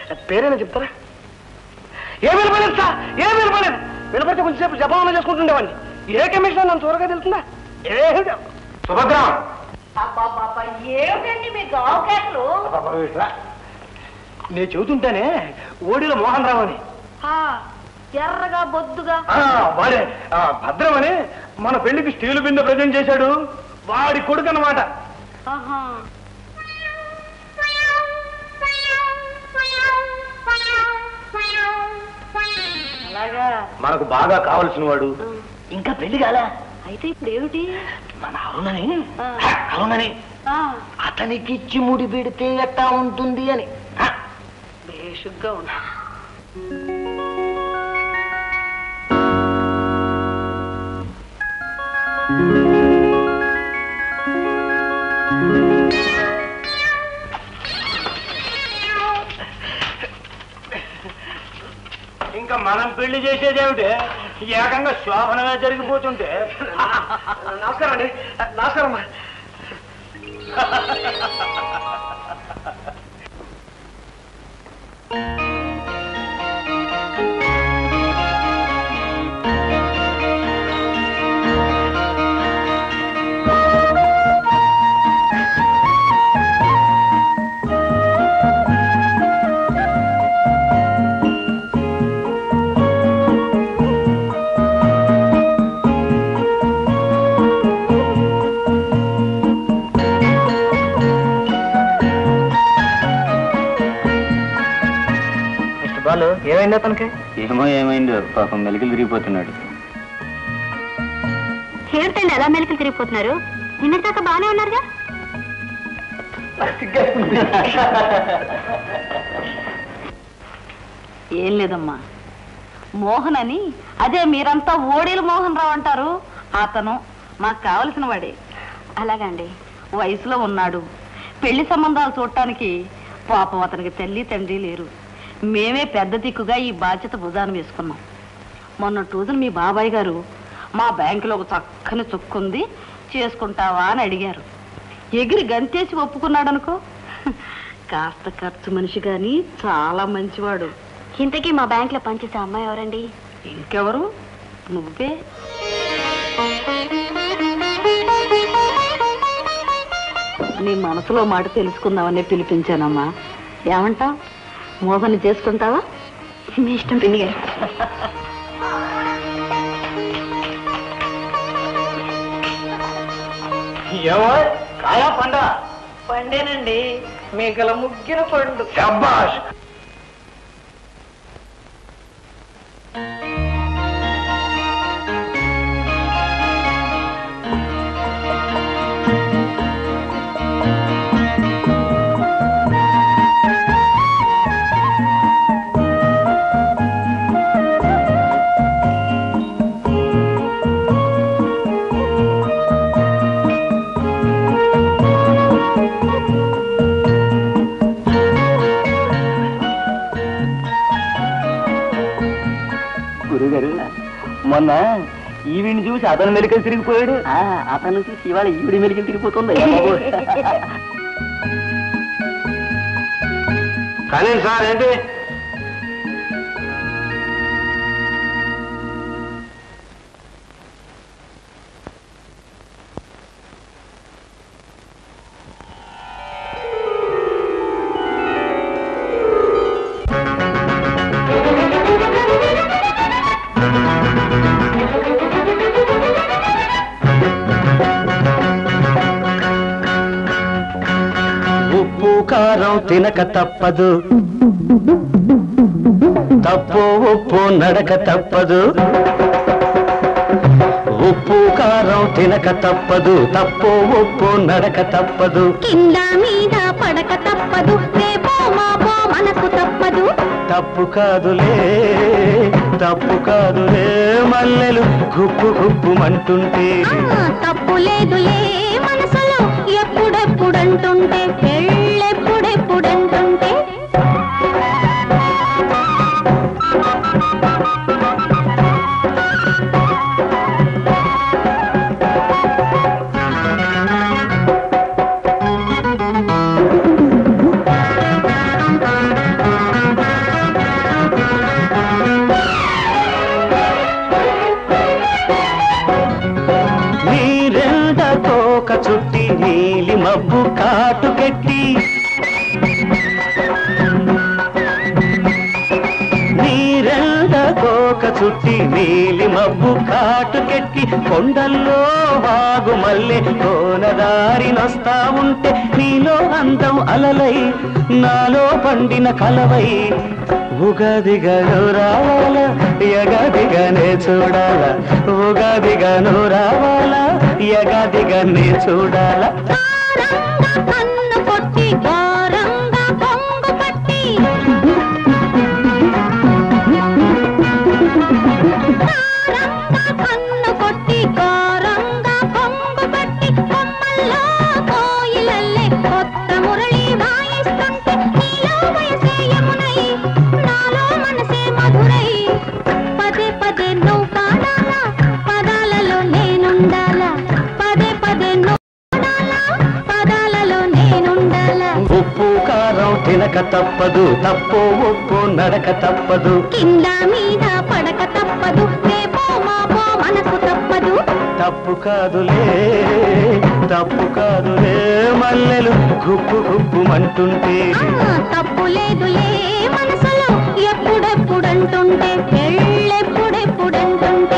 పేరైనా చెప్తారా ఏం వినపలేదు సార్ ఏం వినపలేదు వినపడితే కొంచెంసేపు జపానం చేసుకుంటుండేవాడిని ఏ కమిషన్ నన్ను త్వరగా తెలుస్తుందా ఏ సుభద్ర అబ్బాబ్బాబ్బా, ఏమిటండి మీ గావు కేకలు నేను చెబుతుంటేనే ఓడిలో మోహన్ రావు అని ఆ, ఎర్రగా బొద్దుగా ఆ, వాడే ఆ, భద్రం అని మన పెళ్లికి స్టీల్ బిందె ప్రజెంట్ చేశాడు వాడి కొడుకు అన్నమాట ఆహా. అలాగా మనకు బాగా కావలసిన వాడు ఇంకా పెళ్లి కాలా అయితే ఇప్పుడు ఏమిటి మన అరుణని ఆ. అరుణని ఆ, అతనికి ఇచ్చి ముడి పెడితే ఎట్టా ఉంటుంది అని ఆ, బేషుగ్గా ఉన్నా ఇంకా మనం పెళ్లి చేసేది ఏమిటి ఏకంగా శోభనమే జరిగిపోతుంటే నమస్కారం అండి నమస్కారం అమ్మా మిస్టర్ బాలు ఏమైంది అతనికి ఏమో ఏమైందో పాపం మెలికలు తిరిగిపోతున్నాడు ఏమిటండి ఎలా మెలికలు తిరిగిపోతున్నారు నిన్నటిదాకా బాగానే ఉన్నారుగా ఏం లేదమ్మా మోహన్ అని అదే మీరంతా ఓడేలు మోహన్ రావు అంటారు అతను మాకు కావలసిన వాడే అలాగండి వయసులో ఉన్నాడు పెళ్లి సంబంధాలు చూడటానికి పాపం అతనికి తల్లి తండ్రి లేరు మేమే పెద్ద దిక్కుగా ఈ బాధ్యత భుజాన వేసుకున్నాం మొన్నటి రోజున మీ బాబాయ్ గారు మా బ్యాంకులో ఒక చక్కని చుక్కుంది చేసుకుంటావా అని అడిగారు ఎగిరి గంతేసి ఒప్పుకున్నాడు అనుకో కాస్త ఖర్చు మనిషి గాని చాలా మంచివాడు ఇంతకీ మా బ్యాంక్ లో పనిచేసే అమ్మాయి ఎవరండి ఇంకెవరు నువ్వే నీ మనసులో మాట తెలుసుకుందామని పిలిపించానమ్మా ఏమంటావ్ మోహన్ చేసుకుంటావా మీ ఇష్టం పిన్ని గారు ఏమో కాయా పండ పండేనండి మీకల ముగ్గిన పండు శబ్బాష్ గురుగారు మొన్న ఈవిని చూసి అతను మెలికలు తిరిగిపోయాడు అతను చూసి ఇవాళ ఈవిడి మెలికలు తిరిగిపోతుంది కానీ సార్ ఏంటి ఉప్పు కారం తినక తప్పదు తప్పు ఉప్పు నడక తప్పదు ఉప్పు కారం తినక తప్పదు తప్పు ఉప్పు నడక తప్పదు కింద మీద పడక తప్పదు రేపో మాపో మనకు తప్పదు తప్పు కాదులే తప్పు కాదులే మల్లెలు గుప్పు గుప్పుమంటుంటే ఆ, తప్పు లేదులే మనసులో ఎప్పుడెప్పుడంటుంటే పెళ్ళెప్పుడెప్పుడంటుంటే చుట్టి నీలి మబ్బు కాటుకెట్టి నీరెండ కోక చుట్టి నీలి మబ్బు కాటుకెట్టి కొండల్లో వాగు మల్లె కోనదారి నొస్తా ఉంటే నీలో అందం అలలై నాలో పండిన కలవై ఉగాదిగను రావాల యగదిగనే చూడాల ఉగాదిగను రావాల యగదిగనే చూడాల ఘోరంగా కన్ను కొట్టి ఘోరంగా కొంగు పట్టి ఘోరంగా కన్ను కొట్టి ఘోరంగా కొంగు పట్టి కొమ్మల్లో కోయిలల్లే కొత్త మురళి వాయిస్తుంటే నీలో వయసే యమునై నాలో మనసే మధురై పదే పదే నువ్వు పాడాలా పదాలలో నేనుండాలా పదే పదే నువ్వు పాడాలా పదాలలో నేనుండాలా ఉప్పు కారం తినక తప్పదు తప్పు ఉప్పు నడక తప్పదు కింద మీద పడక తప్పదు రేపో మాపో మనకు తప్పదు తప్పు కాదులే తప్పు కాదులే మల్లెలు గుప్పు గుప్పుమంటుంటే ఆ, తప్పు లేదులే మనసులో ఎప్పుడెప్పుడంటుంటే పెళ్ళెప్పుడెప్పుడంటుంటే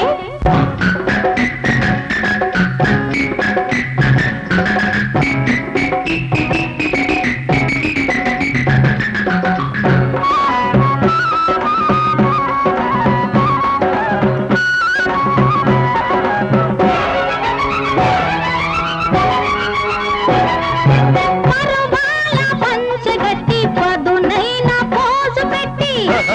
పరువాల పంచగట్టి పదునైన పోజు పెట్టి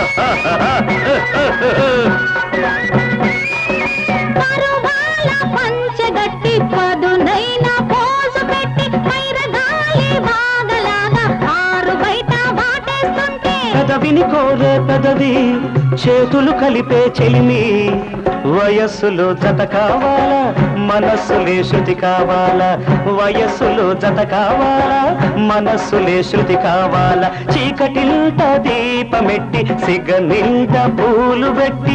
పరువాల పంచగట్టి పదునైన పోజు పెట్టి పైరగాలి వాగలాగా ఆరు బయట వాటేస్తుంటే పెదవిని కోరే పెదవి చేతులు కలిపే చెలిమి వయస్సులో జత కావాలా మనస్సులే శృతి కావాలా వయస్సులో జత కావాలా మనస్సులే శృతి కావాలా చీకటిల్ట దీపమెట్టి సిగ నింట పూలు పెట్టి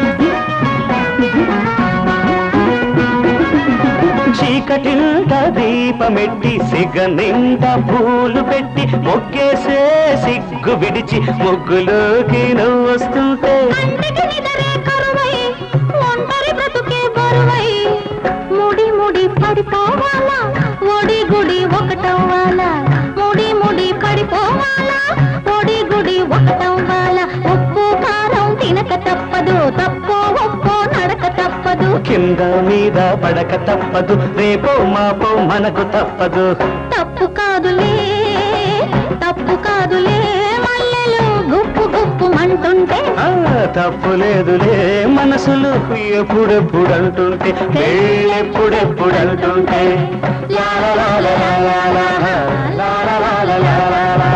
చీకటింట దీపమెట్టి సిగ నిండా పూలు పెట్టి మొగ్గేసే సిగ్గు విడిచి ముగ్గులోకి నువ్వు వస్తుంటే కంటికి నిదరే కరువై ఒంటరి బ్రతుకే బరువై ముడి ముడి పడిపోవాలా ఒడి గుడి ఒకటవ్వాలా ముడి ముడి పడిపోవాలా ఒడి గుడి ఒకటవ్వాలా ఉప్పు కారం తినక తప్పదు తప్పు ఒప్పు నడక తప్పదు కింద మీద పడక తప్పదు రేపో మాపో మనకు తప్పదు తప్పు కాదులే తప్పు కాదులే మల్లెలు గుప్పు గుప్పు మంటుంటే ఆ, తప్పు లేదులే మనసులు ఎప్పుడెప్పుడు అంటుంటే ఎప్పుడెప్పుడు అంటుంటే లా లా లా లా లా లా లా, లా లా లా లా లా లా లా.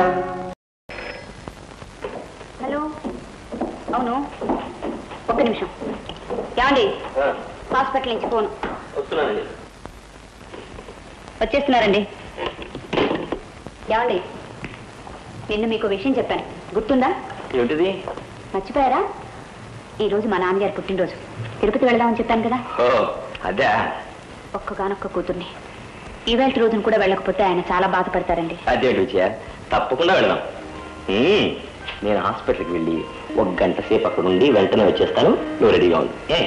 హలో అవును ఒక్క నిమిషం ఏమండి హాస్పిటల్ నుంచి ఫోన్ వస్తున్నానండి వచ్చేస్తున్నారండి ఏమండి నిన్ను మీకు విషయం చెప్పాను గుర్తుందా ఏమిటిది మర్చిపోయారా ఈ రోజు మా నాన్నగారి పుట్టినరోజు తిరుపతి వెళదామని చెప్పాను కదా ఓ అదే ఒక్కగానొక్క కూతుర్ని ఈవేళ రోజున కూడా వెళ్ళకపోతే ఆయన చాలా బాధపడతారండి అదే రుచియా తప్పకుండా వెళ్దాం ఉమ్, నేను హాస్పిటల్కి వెళ్ళి ఒక గంట సేపు అక్కడ ఉండి వెంటనే వచ్చేస్తాను నువ్వు రెడీగా ఉంది ఏ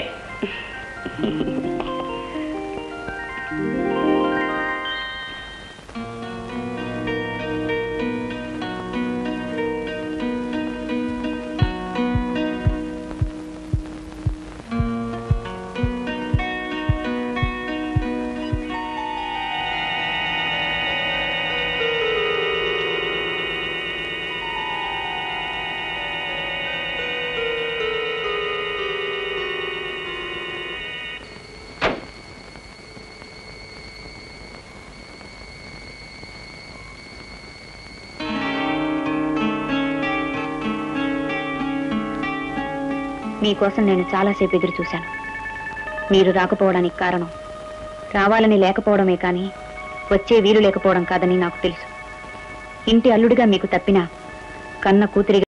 మీకోసం నేను చాలాసేపు ఎదురు చూశాను మీరు రాకపోవడానికి కారణం రావాలని లేకపోవడమే కానీ వచ్చే వీలు లేకపోవడం కాదని నాకు తెలుసు ఇంటి అల్లుడిగా మీకు తప్పినా కన్న కూతురిగా